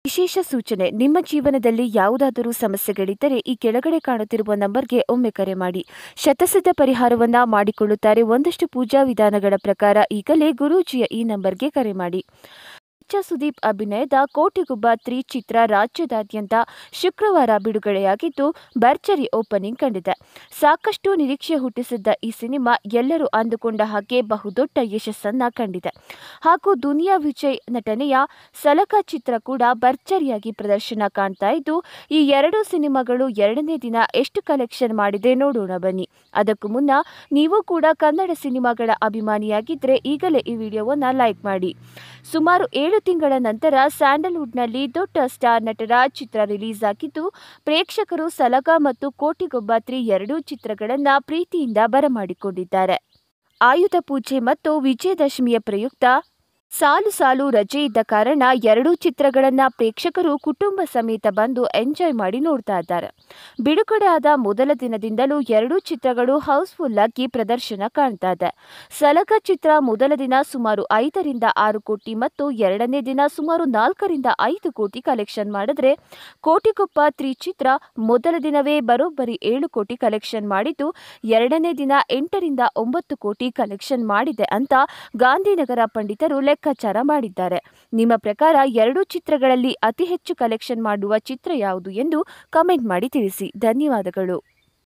ವಿಶೇಷ ಸೂಚನೆ ನಿಮ್ಮ ಜೀವನದಲ್ಲಿ ಯಾವುದಾದರೂ ಸಮಸ್ಯೆಗಳಿದ್ದರೆ ಈ ಕೆಳಗಡೆ ಕಾಣುತ್ತಿರುವ ನಂಬರ್ಗೆ ಒಮ್ಮೆ ಕರೆ ಮಾಡಿ ಶತಸಿದ್ಧ ಪರಿಹಾರವನ್ನ ಮಾಡಿಕೊಳ್ಳುತ್ತಾರೆ ಒಂದಷ್ಟು ಪೂಜಾ ವಿಧಾನಗಳ ಪ್ರಕಾರ ಈಗಲೇ ಗುರೂಜಿಯ ಈ ನಂಬರ್ಗೆ ಕರೆ ಮಾಡಿ ಕಿಚ್ಚ ಸುದೀಪ್ ಅಭಿನಯದ ಕೋಟಿಗುಬ್ಬ ತ್ರೀ ಚಿತ್ರ ರಾಜ್ಯದಾದ್ಯಂತ ಶುಕ್ರವಾರ ಬಿಡುಗಡೆಯಾಗಿದ್ದು ಭರ್ಜರಿ ಓಪನಿಂಗ್ ಕಂಡಿದೆ ಸಾಕಷ್ಟು ನಿರೀಕ್ಷೆ ಹುಟ್ಟಿಸಿದ್ದ ಈ ಸಿನಿಮಾ ಎಲ್ಲರೂ ಅಂದುಕೊಂಡ ಹಾಗೆ ಬಹುದೊಡ್ಡ ಯಶಸ್ಸನ್ನ ಕಂಡಿದೆ ಹಾಗೂ ದುನಿಯಾ ವಿಜಯ್ ನಟನೆಯ ಸಲಕ ಚಿತ್ರ ಕೂಡ ಭರ್ಜರಿಯಾಗಿ ಪ್ರದರ್ಶನ ಕಾಣ್ತಾ ಇದ್ದು ಈ ಎರಡು ಸಿನಿಮಾಗಳು ಎರಡನೇ ದಿನ ಎಷ್ಟು ಕಲೆಕ್ಷನ್ ಮಾಡಿದೆ ನೋಡೋಣ ಬನ್ನಿ ಅದಕ್ಕೂ ಮುನ್ನ ನೀವು ಕೂಡ ಕನ್ನಡ ಸಿನಿಮಾಗಳ ಅಭಿಮಾನಿಯಾಗಿದ್ದರೆ ಈಗಲೇ ಈ ವಿಡಿಯೋವನ್ನು ಲೈಕ್ ಮಾಡಿ ಸುಮಾರು ಏಳು ತಿಂಗಳ ನಂತರ ಸ್ಯಾಂಡಲ್ವುಡ್ನಲ್ಲಿ ದೊಡ್ಡ ಸ್ಟಾರ್ ನಟರ ಚಿತ್ರ ರಿಲೀಸ್ ಆಗಿದ್ದು ಪ್ರೇಕ್ಷಕರು ಸಲಗ ಮತ್ತು ಕೋಟಿಗೊಬ್ಬ ತ್ರೀ ಎರಡೂ ಚಿತ್ರಗಳನ್ನು ಪ್ರೀತಿಯಿಂದ ಬರಮಾಡಿಕೊಂಡಿದ್ದಾರೆ ಆಯುಧ ಪೂಜೆ ಮತ್ತು ವಿಜಯದಶಮಿಯ ಪ್ರಯುಕ್ತ ಸಾಲು ಸಾಲು ರಜೆ ಇದ್ದ ಕಾರಣ ಎರಡೂ ಚಿತ್ರಗಳನ್ನ ಪ್ರೇಕ್ಷಕರು ಕುಟುಂಬ ಸಮೇತ ಬಂದು ಎಂಜಾಯ್ ಮಾಡಿ ನೋಡ್ತಾ ಇದ್ದಾರೆ ಬಿಡುಗಡೆ ಆದ ಮೊದಲ ದಿನದಿಂದಲೂ ಎರಡೂ ಚಿತ್ರಗಳು ಹೌಸ್ಫುಲ್ ಆಗಿ ಪ್ರದರ್ಶನ ಕಾಣ್ತಾ ಇದೆ ಸಲಗ ಚಿತ್ರ ಮೊದಲ ದಿನ ಸುಮಾರು ಐದರಿಂದ ಆರು ಕೋಟಿ ಮತ್ತು ಎರಡನೇ ದಿನ ಸುಮಾರು ನಾಲ್ಕರಿಂದ ಐದು ಕೋಟಿ ಕಲೆಕ್ಷನ್ ಮಾಡಿದ್ರೆ ಕೋಟಿಗೊಪ್ಪ ತ್ರೀ ಚಿತ್ರ ಮೊದಲ ದಿನವೇ ಬರೋಬ್ಬರಿ ಏಳು ಕೋಟಿ ಕಲೆಕ್ಷನ್ ಮಾಡಿದ್ದು ಎರಡನೇ ದಿನ ಎಂಟರಿಂದ ಒಂಬತ್ತು ಕೋಟಿ ಕಲೆಕ್ಷನ್ ಮಾಡಿದೆ ಅಂತ ಗಾಂಧಿನಗರ ಪಂಡಿತರು ಲೆಕ್ಕಾಚಾರ ಮಾಡಿದ್ದಾರೆ ನಿಮ್ಮ ಪ್ರಕಾರ ಎರಡೂ ಚಿತ್ರಗಳಲ್ಲಿ ಅತಿ ಹೆಚ್ಚು ಕಲೆಕ್ಷನ್ ಮಾಡುವ ಚಿತ್ರ ಯಾವುದು ಎಂದು ಕಮೆಂಟ್ ಮಾಡಿ ತಿಳಿಸಿ ಧನ್ಯವಾದಗಳು